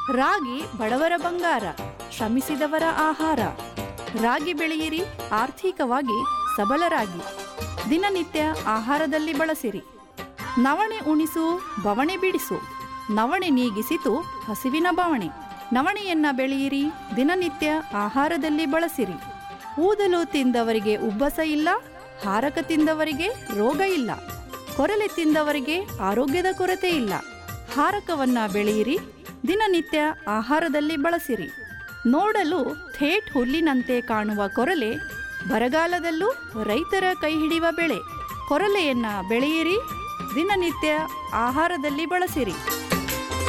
ರಾಗಿ ಬಡವರ ಬಂಗಾರ ಶ್ರಮಿಸಿದವರ ಆಹಾರ ರಾಗಿ ಬೆಳೆಯಿರಿ ಆರ್ಥಿಕವಾಗಿ ಸಬಲರಾಗಿ ದಿನನಿತ್ಯ ಆಹಾರದಲ್ಲಿ ಬಳಸಿರಿ ನವಣೆ ಉಣಿಸು ಬವಣೆ ಬಿಡಿಸು ನವಣೆ ನೀಗಿಸಿತು ಹಸಿವಿನ ಬವಣೆ ನವಣೆಯನ್ನ ಬೆಳೆಯಿರಿ ದಿನನಿತ್ಯ ಆಹಾರದಲ್ಲಿ ಬಳಸಿರಿ ಊದಲು ತಿಂದವರಿಗೆ ಉಬ್ಬಸ ಇಲ್ಲ ಹಾರಕ ತಿಂದವರಿಗೆ ರೋಗ ಇಲ್ಲ ಕೊರಲೆ ತಿಂದವರಿಗೆ ಆರೋಗ್ಯದ ಕೊರತೆ ಇಲ್ಲ ಹಾರಕವನ್ನ ಬೆಳೆಯಿರಿ ದಿನನಿತ್ಯ ಆಹಾರದಲ್ಲಿ ಬಳಸಿರಿ ನೋಡಲು ಥೇಟ್ ಹುಲ್ಲಿನಂತೆ ಕಾಣುವ ಕೊರಲೆ ಬರಗಾಲದಲ್ಲೂ ರೈತರ ಕೈ ಹಿಡಿಯುವ ಬೆಳೆ ಕೊರಲೆಯನ್ನ ಬೆಳೆಯಿರಿ ದಿನನಿತ್ಯ ಆಹಾರದಲ್ಲಿ ಬಳಸಿರಿ